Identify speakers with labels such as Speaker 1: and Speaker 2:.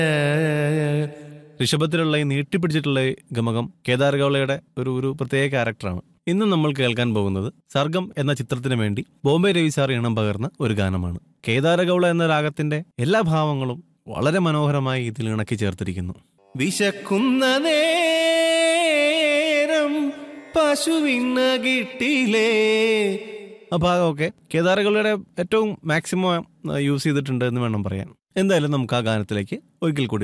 Speaker 1: ഋഷഭത്തിലുള്ള ഈ നീട്ടിപ്പിടിച്ചിട്ടുള്ള ഈ ഗമകം കേദാർ ഗൗളയുടെ ഒരു ഒരു പ്രത്യേക ക്യാരക്ടറാണ് ഇന്ന് നമ്മൾ കേൾക്കാൻ പോകുന്നത് സർഗം എന്ന ചിത്രത്തിന് വേണ്ടി ബോംബെ രവി സാർ ഇണം പകർന്ന ഒരു ഗാനമാണ് കേദാര ഗൗള എന്ന രാഗത്തിന്റെ എല്ലാ ഭാവങ്ങളും വളരെ മനോഹരമായി ഇതിൽ ഇണക്കി ചേർത്തിരിക്കുന്നു വിശക്കുന്ന നേരം പശുവിന് കിട്ടിലേ ആ ഭാഗമൊക്കെ കേദാരകളുടെ ഏറ്റവും മാക്സിമം യൂസ് ചെയ്തിട്ടുണ്ട് എന്ന് വേണം പറയാൻ എന്തായാലും നമുക്ക് ആ ഗാനത്തിലേക്ക് ഒരിക്കൽ കൂടി